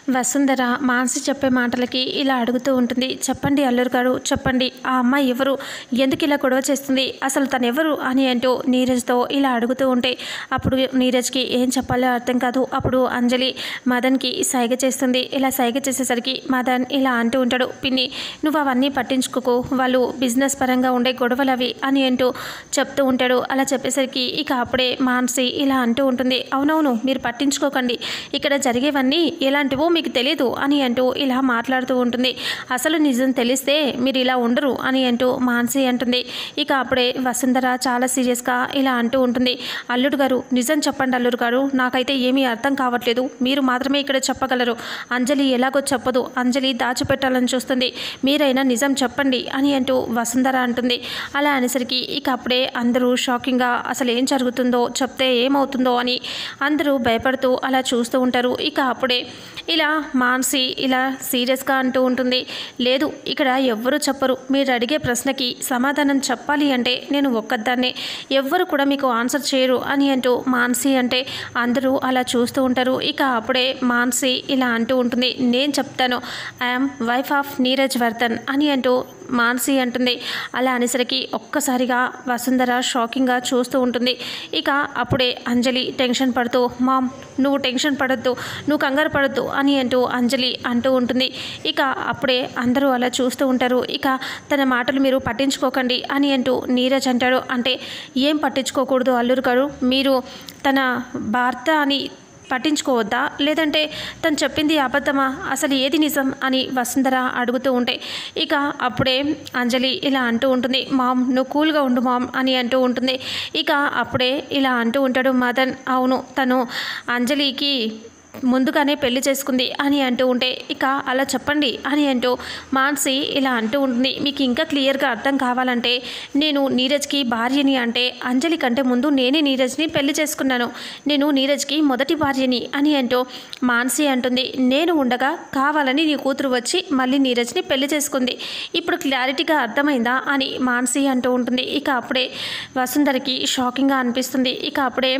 వసుంధర మానసి చెప్పే మాటలకి ఇలా అడుగుతూ ఉంటుంది చెప్పండి అల్లూరు గారు చెప్పండి ఆ అమ్మాయి ఎవరు ఎందుకు ఇలా గొడవ చేస్తుంది అసలు తను ఎవరు అని అంటూ నీరజ్తో ఇలా అడుగుతూ ఉంటే అప్పుడు నీరజ్కి ఏం చెప్పాలో అర్థం కాదు అప్పుడు అంజలి మదన్కి సైగ చేస్తుంది ఇలా సైగ చేసేసరికి మదన్ ఇలా అంటూ ఉంటాడు పిన్ని నువ్వు అవన్నీ పట్టించుకోకు వాళ్ళు బిజినెస్ పరంగా ఉండే గొడవలు అవి అని అంటూ చెప్తూ ఉంటాడు అలా చెప్పేసరికి ఇక అప్పుడే మానసి ఇలా అంటూ ఉంటుంది అవునవును మీరు పట్టించుకోకండి ఇక్కడ జరిగేవన్నీ ఎలాంటివో మీకు తెలియదు అని అంటూ ఇలా మాట్లాడుతూ ఉంటుంది అసలు నిజం తెలిస్తే మీరు ఇలా ఉండరు అని అంటూ మానసి అంటుంది ఇక అప్పుడే వసుంధర చాలా సీరియస్గా ఇలా అంటూ ఉంటుంది అల్లుడు గారు నిజం చెప్పండి అల్లుడు గారు నాకైతే ఏమీ అర్థం కావట్లేదు మీరు మాత్రమే ఇక్కడ చెప్పగలరు అంజలి ఎలాగో చెప్పదు అంజలి దాచిపెట్టాలని చూస్తుంది మీరైనా నిజం చెప్పండి అని అంటూ వసుంధర అంటుంది అలా అనేసరికి ఇక అప్పుడే అందరూ షాకింగ్గా అసలు ఏం జరుగుతుందో చెప్తే ఏమవుతుందో అని అందరూ భయపడుతూ అలా చూస్తూ ఉంటారు ఇక అప్పుడే ఇలా మానసి ఇలా సీరియస్గా అంటూ ఉంటుంది లేదు ఇక్కడ ఎవ్వరూ చెప్పరు మీరు అడిగే ప్రశ్నకి సమాధానం చెప్పాలి అంటే నేను ఒక్కదాన్నే ఎవ్వరు కూడా మీకు ఆన్సర్ చేయరు అని అంటూ మానసి అంటే అందరూ అలా చూస్తూ ఉంటారు ఇక అప్పుడే మానసి ఇలా అంటూ ఉంటుంది నేను చెప్తాను I'm wife of Neeraj Vardhan అని అంటూ మానసి అంటుంది అలా అనేసరికి ఒక్కసారిగా వసుంధర షాకింగ్గా చూస్తూ ఉంటుంది ఇక అప్పుడే అంజలి టెన్షన్ పడుతూ మామ్ నువ్వు టెన్షన్ పడద్దు నువ్వు కంగారు పడద్దు అని అంటూ అంజలి అంటూ ఉంటుంది ఇక అప్పుడే అందరూ అలా చూస్తూ ఉంటారు ఇక తన మాటలు మీరు పట్టించుకోకండి అని అంటూ నీరజ్ అంటాడు అంటే ఏం పట్టించుకోకూడదు అల్లురు గారు మీరు తన భర్త అని పట్టించుకోవద్దా లేదంటే తను చెప్పింది అబద్ధమా అసలు ఏది నిజం అని వసుంధర అడుగుతూ ఉంటే ఇక అప్పుడే అంజలి ఇలా అంటూ ఉంటుంది మామ్ నువ్వు కూల్గా ఉండు మామ్ అని అంటూ ఉంటుంది ఇక అప్పుడే ఇలా అంటూ ఉంటాడు మదన్ అవును తను అంజలికి ముందుగానే పెళ్లి చేసుకుంది అని అంటూ ఉంటే ఇక అలా చెప్పండి అని అంటూ మాన్సి ఇలా అంటూ ఉంటుంది మీకు ఇంకా క్లియర్గా అర్థం కావాలంటే నేను నీరజ్కి భార్యని అంటే అంజలి కంటే ముందు నేనే నీరజ్ని పెళ్లి చేసుకున్నాను నేను నీరజ్కి మొదటి భార్యని అని అంటూ మాన్సి అంటుంది నేను ఉండగా కావాలని నీ కూతురు వచ్చి మళ్ళీ నీరజ్ని పెళ్లి చేసుకుంది ఇప్పుడు క్లారిటీగా అర్థమైందా అని మాన్సి అంటూ ఉంటుంది ఇక అప్పుడే వసుంధరకి షాకింగ్గా అనిపిస్తుంది ఇక అప్పుడే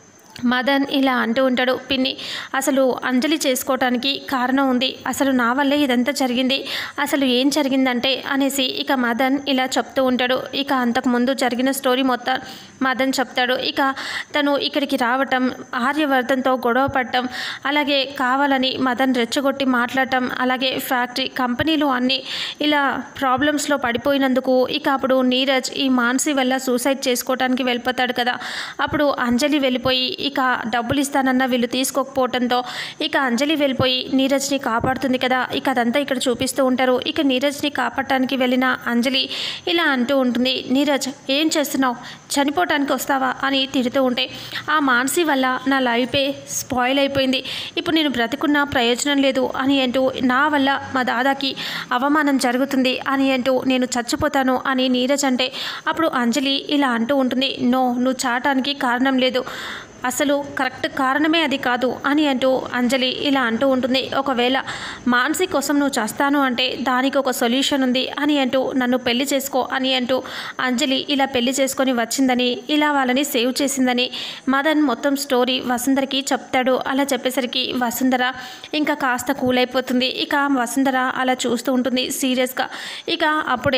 మదన్ ఇలా అంటూ ఉంటాడు పిన్ని అసలు అంజలి చేసుకోవటానికి కారణం ఉంది అసలు నా వల్లే ఇదంతా జరిగింది అసలు ఏం జరిగిందంటే అనేసి ఇక మదన్ ఇలా చెప్తూ ఉంటాడు ఇక అంతకుముందు జరిగిన స్టోరీ మొత్తం మదన్ చెప్తాడు ఇక తను ఇక్కడికి రావటం ఆర్యవర్ధన్తో గొడవ పడటం అలాగే కావాలని మదన్ రెచ్చగొట్టి మాట్లాడటం అలాగే ఫ్యాక్టరీ కంపెనీలు అన్నీ ఇలా ప్రాబ్లమ్స్లో పడిపోయినందుకు ఇక అప్పుడు నీరజ్ ఈ మానసి వల్ల సూసైడ్ చేసుకోవటానికి వెళ్ళిపోతాడు కదా అప్పుడు అంజలి వెళ్ళిపోయి ఇక డబ్బులు ఇస్తానన్న వీళ్ళు తీసుకోకపోవడంతో ఇక అంజలి వెళ్ళిపోయి నీరజ్ని కాపాడుతుంది కదా ఇక అదంతా ఇక్కడ చూపిస్తూ ఉంటారు ఇక నీరజ్ని కాపాడటానికి వెళ్ళిన అంజలి ఇలా అంటూ ఉంటుంది నీరజ్ ఏం చేస్తున్నావు చనిపోవటానికి వస్తావా అని తిడుతూ ఉంటే ఆ మానసి వల్ల నా లైఫే స్పాయిల్ అయిపోయింది ఇప్పుడు నేను బ్రతికున్న ప్రయోజనం లేదు అని అంటూ నా వల్ల మా దాదాకి అవమానం జరుగుతుంది అని అంటూ నేను చచ్చిపోతాను అని నీరజ్ అంటే అప్పుడు అంజలి ఇలా అంటూ ఉంటుంది నో నువ్వు చాటానికి కారణం లేదు అసలు కరెక్ట్ కారణమే అది కాదు అని అంటూ అంజలి ఇలా అంటూ ఉంటుంది ఒకవేళ మానసి కోసం నువ్వు చేస్తాను అంటే దానికి ఒక సొల్యూషన్ ఉంది అని అంటూ నన్ను పెళ్లి చేసుకో అని అంటూ అంజలి ఇలా పెళ్లి చేసుకొని వచ్చిందని ఇలా వాళ్ళని సేవ్ చేసిందని మదన్ మొత్తం స్టోరీ వసుంధరకి చెప్తాడు అలా చెప్పేసరికి వసుంధర ఇంకా కాస్త కూల్ అయిపోతుంది ఇక వసుంధర అలా చూస్తూ ఉంటుంది సీరియస్గా ఇక అప్పుడే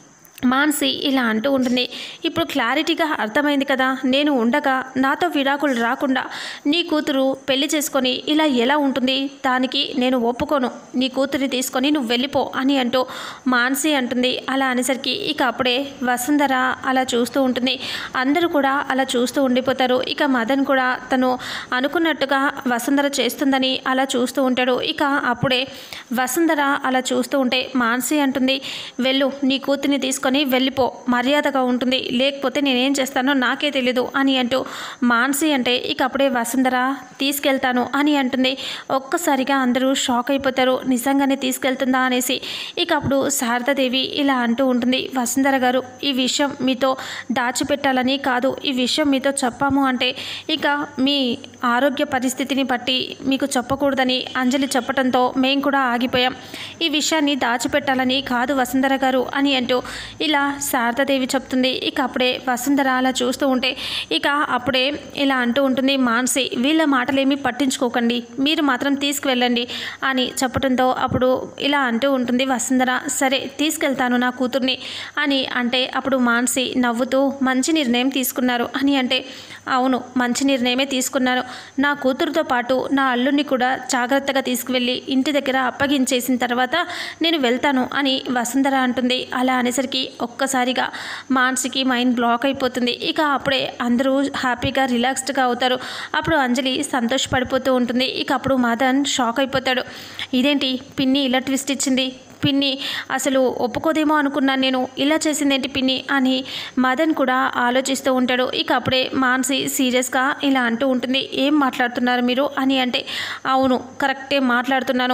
మాన్సి ఇలా అంటూ ఉంటుంది ఇప్పుడు క్లారిటీగా అర్థమైంది కదా నేను ఉండగా నాతో విడాకులు రాకుండా నీ కూతురు పెళ్లి చేసుకొని ఇలా ఎలా ఉంటుంది దానికి నేను ఒప్పుకోను నీ కూతురిని తీసుకొని నువ్వు వెళ్ళిపో అని అంటూ మాన్సి అంటుంది అలా అనేసరికి ఇక అప్పుడే వసుంధర అలా చూస్తూ ఉంటుంది అందరూ కూడా అలా చూస్తూ ఉండిపోతారు ఇక మదన్ కూడా తను అనుకున్నట్టుగా వసుంధర చేస్తుందని అలా చూస్తూ ఉంటాడు ఇక అప్పుడే వసుంధర అలా చూస్తూ ఉంటే మాన్సి అంటుంది వెళ్ళు నీ కూతురిని తీసుకొని తీసుకొని వెళ్ళిపో మర్యాదగా ఉంటుంది లేకపోతే నేనేం చేస్తానో నాకే తెలీదు అని అంటూ మాన్సి అంటే ఇక అప్పుడే వసుంధర తీసుకెళ్తాను అని అంటుంది ఒక్కసారిగా అందరూ షాక్ అయిపోతారు నిజంగానే తీసుకెళ్తుందా అనేసి ఇక అప్పుడు శారదాదేవి ఇలా అంటూ ఉంటుంది వసుంధర గారు ఈ విషయం మీతో దాచిపెట్టాలని కాదు ఈ విషయం మీతో చెప్పాము అంటే ఇక మీ ఆరోగ్య పరిస్థితిని బట్టి మీకు చెప్పకూడదని అంజలి చెప్పడంతో మేము కూడా ఆగిపోయాం ఈ విషయాన్ని దాచిపెట్టాలని కాదు వసుంధర గారు అని అంటూ ఇలా శారదాదేవి చెప్తుంది ఇక అప్పుడే వసుంధర అలా చూస్తూ ఉంటే ఇక అప్పుడే ఇలా అంటూ ఉంటుంది మాన్సి వీళ్ళ మాటలేమీ పట్టించుకోకండి మీరు మాత్రం తీసుకువెళ్ళండి అని చెప్పడంతో అప్పుడు ఇలా అంటూ ఉంటుంది వసుంధర సరే తీసుకెళ్తాను నా కూతుర్ని అని అంటే అప్పుడు మాన్సి నవ్వుతూ మంచి నిర్ణయం తీసుకున్నారు అని అంటే అవును మంచి నిర్ణయమే తీసుకున్నాను నా కూతురుతో పాటు నా అల్లుడిని కూడా జాగ్రత్తగా తీసుకువెళ్ళి ఇంటి దగ్గర అప్పగించేసిన తర్వాత నేను వెళ్తాను అని వసుంధర అంటుంది అలా అనేసరికి ఒక్కసారిగా మానసికి మైండ్ బ్లాక్ అయిపోతుంది ఇక అప్పుడే అందరూ హ్యాపీగా రిలాక్స్డ్గా అవుతారు అప్పుడు అంజలి సంతోషపడిపోతూ ఉంటుంది ఇక అప్పుడు మదన్ షాక్ అయిపోతాడు ఇదేంటి పిన్ని ఇలా ట్విస్ట్ ఇచ్చింది పిన్ని అసలు ఒప్పుకోదేమో అనుకున్నాను నేను ఇలా చేసిందేంటి పిన్ని అని మదన్ కూడా ఆలోచిస్తూ ఉంటాడు ఇక అప్పుడే మానసి సీరియస్గా ఇలా అంటూ ఉంటుంది ఏం మాట్లాడుతున్నారు మీరు అని అంటే అవును కరెక్టే మాట్లాడుతున్నాను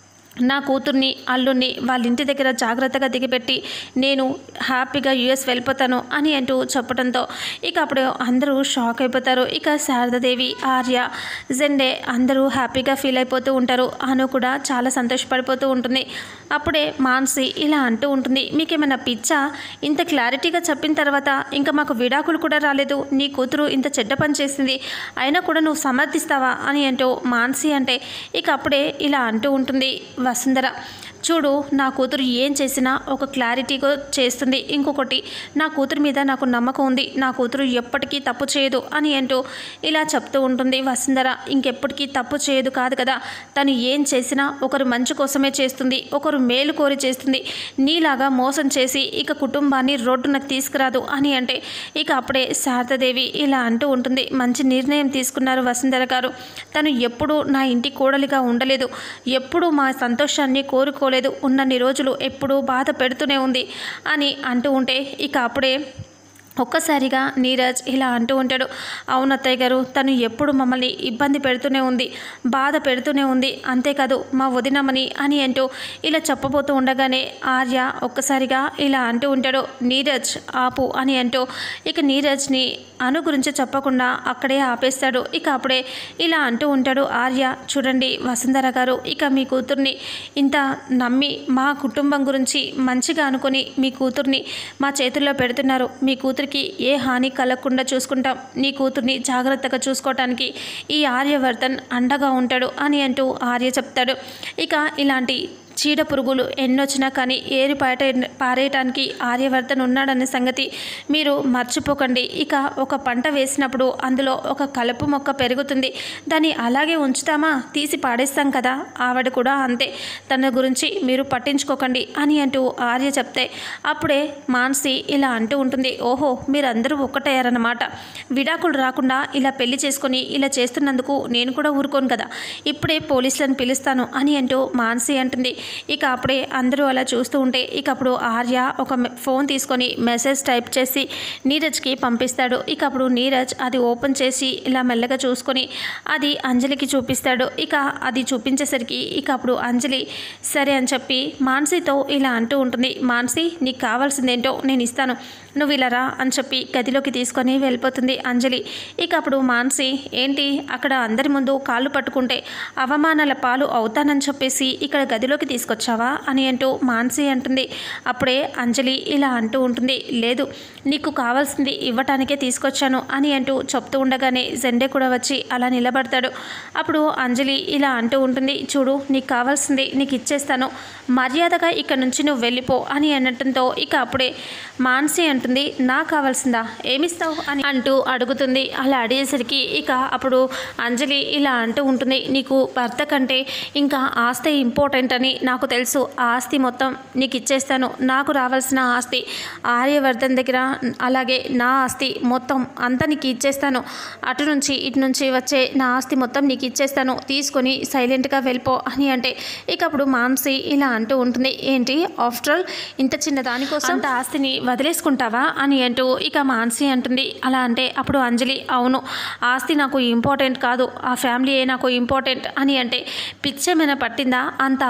నా కూతుర్ని అల్లుడిని వాళ్ళ ఇంటి దగ్గర జాగ్రత్తగా దిగిపెట్టి నేను హ్యాపీగా యుఎస్ వెళ్ళిపోతాను అని అంటూ చెప్పడంతో ఇక అప్పుడు అందరూ షాక్ అయిపోతారు ఇక శారదాదేవి ఆర్య జెండే అందరూ హ్యాపీగా ఫీల్ అయిపోతూ ఉంటారు అను కూడా చాలా సంతోషపడిపోతూ ఉంటుంది అప్పుడే మాన్సి ఇలా అంటూ ఉంటుంది మీకేమైనా పిచ్చా ఇంత క్లారిటీగా చెప్పిన తర్వాత ఇంకా మాకు విడాకులు కూడా రాలేదు నీ కూతురు ఇంత చెడ్డ పని చేసింది అయినా కూడా నువ్వు సమర్థిస్తావా అని అంటూ మాన్సి అంటే ఇక అప్పుడే ఇలా అంటూ ఉంటుంది వసుంధర చూడు నా కూతురు ఏం చేసినా ఒక క్లారిటీగా చేస్తుంది ఇంకొకటి నా కూతురు మీద నాకు నమ్మకం ఉంది నా కూతురు ఎప్పటికీ తప్పు చేయదు అని అంటూ ఇలా చెప్తూ ఉంటుంది వసుంధర ఇంకెప్పటికీ తప్పు చేయదు కాదు కదా తను ఏం చేసినా ఒకరు మంచి కోసమే చేస్తుంది ఒకరు మేలు కోరి చేస్తుంది నీలాగా మోసం చేసి ఇక కుటుంబాన్ని రోడ్డునకు తీసుకురాదు అని అంటే ఇక అప్పుడే శారదాదేవి ఇలా అంటూ ఉంటుంది మంచి నిర్ణయం తీసుకున్నారు వసుంధర గారు తను ఎప్పుడూ నా ఇంటి కోడలిగా ఉండలేదు ఎప్పుడూ మా సంతోషాన్ని కోరుకోలేదు ఉన్నన్ని రోజులు ఎప్పుడూ బాధ పెడుతూనే ఉంది అని అంటూ ఉంటే ఇక అప్పుడే ఒక్కసారిగా నీరజ్ ఇలా అంటూ ఉంటాడు అవును అత్తయ్య గారు తను ఎప్పుడు మమ్మల్ని ఇబ్బంది పెడుతూనే ఉంది బాధ పెడుతూనే ఉంది అంతేకాదు మా వదినమని అని అంటూ ఇలా చెప్పబోతూ ఉండగానే ఆర్య ఒక్కసారిగా ఇలా అంటూ ఉంటాడు నీరజ్ ఆపు అని అంటూ ఇక నీరజ్ని అను గురించి చెప్పకుండా అక్కడే ఆపేస్తాడు ఇక అప్పుడే ఇలా అంటూ ఉంటాడు ఆర్య చూడండి వసుంధర గారు ఇక మీ కూతుర్ని ఇంత నమ్మి మా కుటుంబం గురించి మంచిగా అనుకొని మీ కూతుర్ని మా చేతుల్లో పెడుతున్నారు మీ కూతురికి ఏ హాని కలగకుండా చూసుకుంటాం నీ కూతుర్ని జాగ్రత్తగా చూసుకోవటానికి ఈ ఆర్యవర్ధన్ అండగా ఉంటాడు అని అంటూ ఆర్య చెప్తాడు ఇక ఇలాంటి చీడ పురుగులు ఎన్నొచ్చినా కానీ ఏరి పాట పారేయటానికి ఆర్యవర్ధన్ ఉన్నాడనే సంగతి మీరు మర్చిపోకండి ఇక ఒక పంట వేసినప్పుడు అందులో ఒక కలుపు మొక్క పెరుగుతుంది దాన్ని అలాగే ఉంచుతామా తీసి పాడేస్తాం కదా ఆవిడ కూడా అంతే తన గురించి మీరు పట్టించుకోకండి అని అంటూ ఆర్య చెప్తే అప్పుడే మాన్సి ఇలా అంటూ ఉంటుంది ఓహో మీరందరూ ఒక్కటయ్యారన్నమాట విడాకులు రాకుండా ఇలా పెళ్లి చేసుకొని ఇలా చేస్తున్నందుకు నేను కూడా ఊరుకోను కదా ఇప్పుడే పోలీసులను పిలుస్తాను అని అంటూ మాన్సి అంటుంది ఇక అప్పుడే అందరూ అలా చూస్తూ ఉంటే ఇక అప్పుడు ఆర్య ఒక మె- ఫోన్ తీసుకొని మెసేజ్ టైప్ చేసి నీరజ్కి పంపిస్తాడు ఇక అప్పుడు నీరజ్ అది ఓపెన్ చేసి ఇలా మెల్లగా చూసుకొని అది అంజలికి చూపిస్తాడు ఇక అది చూపించేసరికి ఇక అప్పుడు అంజలి సరే అని చెప్పి మాన్సీతో ఇలా అంటూ ఉంటుంది మాన్సీ నీకు కావాల్సిందేంటో నేను ఇస్తాను నువ్వు ఇలా రా అని చెప్పి గదిలోకి తీసుకొని వెళ్ళిపోతుంది అంజలి ఇక అప్పుడు మాన్సి ఏంటి అక్కడ అందరి ముందు కాళ్ళు పట్టుకుంటే అవమానాల పాలు అవుతానని చెప్పేసి ఇక్కడ గదిలోకి తీసుకొచ్చావా అని అంటూ మాన్సి అంటుంది అప్పుడే అంజలి ఇలా అంటూ ఉంటుంది లేదు నీకు కావాల్సింది ఇవ్వటానికే తీసుకొచ్చాను అని అంటూ చెప్తూ ఉండగానే జెండే కూడా వచ్చి అలా నిలబడతాడు అప్పుడు అంజలి ఇలా అంటూ ఉంటుంది చూడు నీకు కావాల్సింది నీకు ఇచ్చేస్తాను మర్యాదగా ఇక్కడ నుంచి నువ్వు వెళ్ళిపో అని అనటంతో ఇక అప్పుడే మాన్సి అంటుంది నాకు కావాల్సిందా ఏమిస్తావు అని అంటూ అడుగుతుంది అలా అడిగేసరికి ఇక అప్పుడు అంజలి ఇలా అంటూ ఉంటుంది నీకు భర్త కంటే ఇంకా ఆస్తి ఇంపార్టెంట్ అని నాకు తెలుసు ఆ ఆస్తి మొత్తం నీకు ఇచ్చేస్తాను నాకు రావాల్సిన ఆస్తి ఆర్యవర్ధన్ దగ్గర అలాగే నా ఆస్తి మొత్తం అంతా నీకు ఇచ్చేస్తాను అటు నుంచి ఇటు నుంచి వచ్చే నా ఆస్తి మొత్తం నీకు ఇచ్చేస్తాను తీసుకొని సైలెంట్గా వెళ్ళిపో అని అంటే ఇక అప్పుడు మాన్సి ఇలా అంటూ ఉంటుంది ఏంటి ఆఫ్టర్ ఆల్ ఇంత చిన్న దానికోసం అంత ఆస్తిని వదిలేసుకుంటావా అని అంటూ ఇక మాన్సి అంటుంది అలా అంటే అప్పుడు అంజలి అవును ఆస్తి నాకు ఇంపార్టెంట్ కాదు ఆ ఫ్యామిలీయే నాకు ఇంపార్టెంట్ అని అంటే పిచ్చేమైనా పట్టిందా అంత ఆస్తి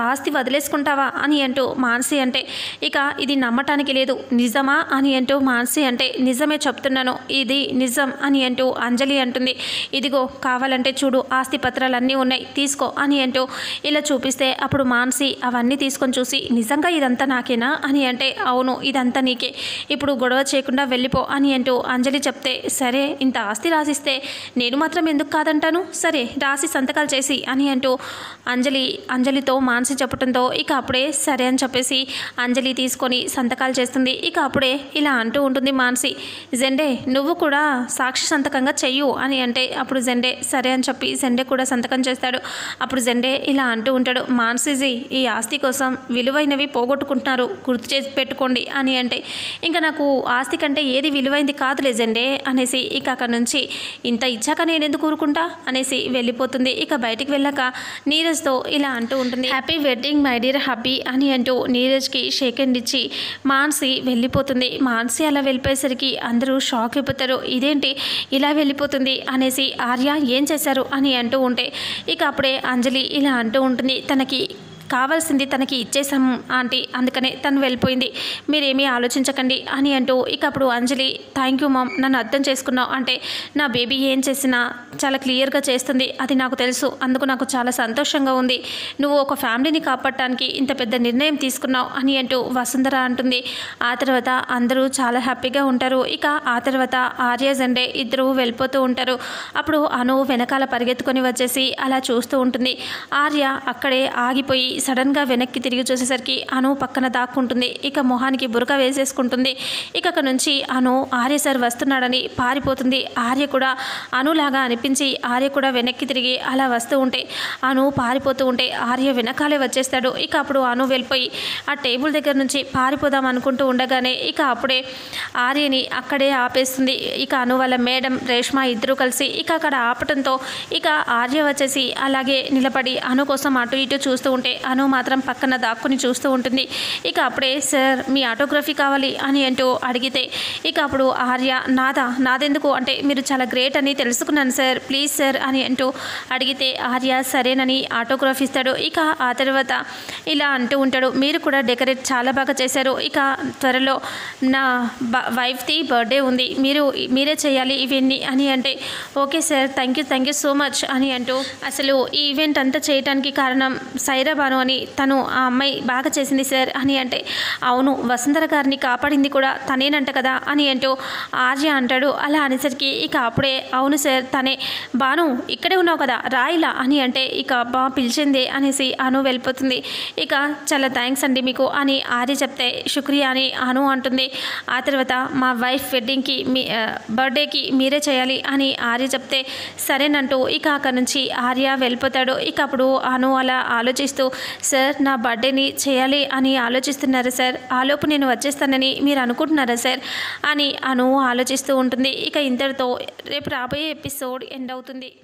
వదిలేసుకుంటావా అని అంటూ మానసి అంటే ఇక ఇది నమ్మటానికి లేదు నిజమా అని అంటూ మానసి అంటే నిజమే చెప్తున్నాను ఇది నిజం అని అంటూ అంజలి అంటుంది ఇదిగో కావాలంటే చూడు ఆస్తి పత్రాలు అన్నీ ఉన్నాయి తీసుకో అని అంటూ ఇలా చూపిస్తే అప్పుడు మానసి అవన్నీ తీసుకొని చూసి నిజంగా ఇదంతా నాకేనా అని అంటే అవును ఇదంతా నీకే ఇప్పుడు గొడవ చేయకుండా వెళ్ళిపో అని అంటూ అంజలి చెప్తే సరే ఇంత ఆస్తి రాసిస్తే నేను మాత్రం ఎందుకు కాదంటాను సరే రాసి సంతకాలు చేసి అని అంటూ అంజలి అంజలితో మానసి చెప్పడంతో ఇక అప్పుడే సరే అని చెప్పేసి అంజలి తీసుకొని సంతకాలు చేస్తుంది ఇక అప్పుడే ఇలా అంటూ ఉంటుంది మానసి జెండే నువ్వు కూడా సాక్షి సంతకంగా చెయ్యు అని అంటే అప్పుడు జెండే సరే అని చెప్పి జెండే కూడా సంతకం చేస్తాడు అప్పుడు జెండే ఇలా అంటూ ఉంటాడు మానసిజీ ఈ ఆస్తి కోసం విలువైనవి పోగొట్టుకుంటున్నారు గుర్తు చేసి పెట్టుకోండి అని అంటే ఇంకా నాకు ఆస్తి కంటే ఏది విలువైంది కాదులే జెండే అనేసి ఇక అక్కడ నుంచి ఇంత ఇచ్చాక నేను ఎందుకు ఊరుకుంటా అనేసి వెళ్ళిపోతుంది ఇక బయటికి వెళ్ళాక నీరజ్తో ఇలా అంటూ ఉంటుంది happy wedding my dear hubby అని అంటూ నీరజ్కి షేక్ హ్యాండ్ ఇచ్చి మాన్సి వెళ్ళిపోతుంది మాన్సి అలా వెళ్ళిపోయేసరికి అందరూ షాక్ అయిపోతారు ఇదేంటి ఇలా వెళ్ళిపోతుంది అనేసి ఆర్య ఏం చేశారు అని అంటూ ఉంటే ఇక అప్పుడే అంజలి ఇలా అంటూ ఉంటుంది తనకి కావాల్సింది తనకి ఇచ్చేసాం ఆంటీ అందుకనే తను వెళ్ళిపోయింది మీరేమీ ఆలోచించకండి అని అంటూ ఇక అప్పుడు అంజలి థ్యాంక్ యూ మామ్ నన్ను అర్థం చేసుకున్నావు అంటే నా బేబీ ఏం చేసినా చాలా క్లియర్గా చేస్తుంది అది నాకు తెలుసు అందుకు నాకు చాలా సంతోషంగా ఉంది నువ్వు ఒక ఫ్యామిలీని కాపాడటానికి ఇంత పెద్ద నిర్ణయం తీసుకున్నావు అని అంటూ వసుంధర అంటుంది ఆ తర్వాత అందరూ చాలా హ్యాపీగా ఉంటారు ఇక ఆ తర్వాత ఆర్య జెండే ఇద్దరు వెళ్ళిపోతూ ఉంటారు అప్పుడు అను వెనకాల పరిగెత్తుకొని వచ్చేసి అలా చూస్తూ ఉంటుంది ఆర్య అక్కడే ఆగిపోయి సడన్గా వెనక్కి తిరిగి చూసేసరికి అను పక్కన దాక్కుంటుంది ఇక మొహానికి బురక వేసేసుకుంటుంది ఇక అక్కడ నుంచి అను ఆర్య సార్ వస్తున్నాడని పారిపోతుంది ఆర్య కూడా అనులాగా అనిపించి ఆర్య కూడా వెనక్కి తిరిగి అలా వస్తూ ఉంటే అను పారిపోతూ ఉంటే ఆర్య వెనకాలే వచ్చేస్తాడు ఇక అప్పుడు అను వెళ్ళిపోయి ఆ టేబుల్ దగ్గర నుంచి పారిపోదాం అనుకుంటూ ఉండగానే ఇక అప్పుడే ఆర్యని అక్కడే ఆపేస్తుంది ఇక అను వాళ్ళ మేడం రేష్మ ఇద్దరు కలిసి ఇక అక్కడ ఆపటంతో ఇక ఆర్య వచ్చేసి అలాగే నిలబడి అను కోసం అటు ఇటు చూస్తూ ఉంటే అను మాత్రం పక్కన దాక్కుని చూస్తూ ఉంటుంది ఇక అప్పుడే సార్ మీ ఆటోగ్రఫీ కావాలి అని అంటూ అడిగితే ఇక అప్పుడు ఆర్య నాదా నాదెందుకు అంటే మీరు చాలా గ్రేట్ అని తెలుసుకున్నాను సార్ ప్లీజ్ సార్ అని అంటూ అడిగితే ఆర్య సరేనని ఆటోగ్రాఫ్ ఇస్తాడు ఇక ఆ తర్వాత ఇలా అంటూ ఉంటాడు మీరు కూడా డెకరేట్ చాలా బాగా చేశారు ఇక త్వరలో నా బ- వైఫ్ది బర్త్డే ఉంది మీరు మీరే చేయాలి ఇవన్నీ అని అంటే okay sir thank you thank you so much అని అంటూ అసలు ఈ ఈవెంట్ అంతా చేయడానికి కారణం సైరా బాను అని తను ఆ అమ్మాయి బాగా చేసింది సార్ అని అంటే అవును వసుంధర గారిని కాపాడింది కూడా తనేనంట కదా అని అంటూ ఆర్య అంటాడు అలా అనేసరికి ఇక అప్పుడే అవును సార్ తనే బాను ఇక్కడే ఉన్నావు కదా రాయిలా అని అంటే ఇక అబ్బా పిలిచింది అనేసి అను వెళ్ళిపోతుంది ఇక చాలా థ్యాంక్స్ అండి మీకు అని ఆర్య చెప్తే శుక్రియా అని అను అంటుంది ఆ తర్వాత మా వైఫ్ వెడ్డింగ్కి మీ ఆ, బర్త్డేకి మీరే చేయాలి అని ఆర్య చెప్తే సరేనంటూ ఇక అక్కడ నుంచి ఆర్య వెళ్ళిపోతాడు ఇక అప్పుడు అను అలా ఆలోచిస్తూ సార్ నా బర్త్డేని చేయాలి అని ఆలోచిస్తున్నారు సార్ ఆలోపు నేను వచ్చేస్తానని మీరు అనుకుంటున్నారా సార్ అని అను ఆలోచిస్తూ ఉంటుంది ఇక ఇంతటితో రేపు రాబోయే ఎపిసోడ్ ఎండ్ అవుతుంది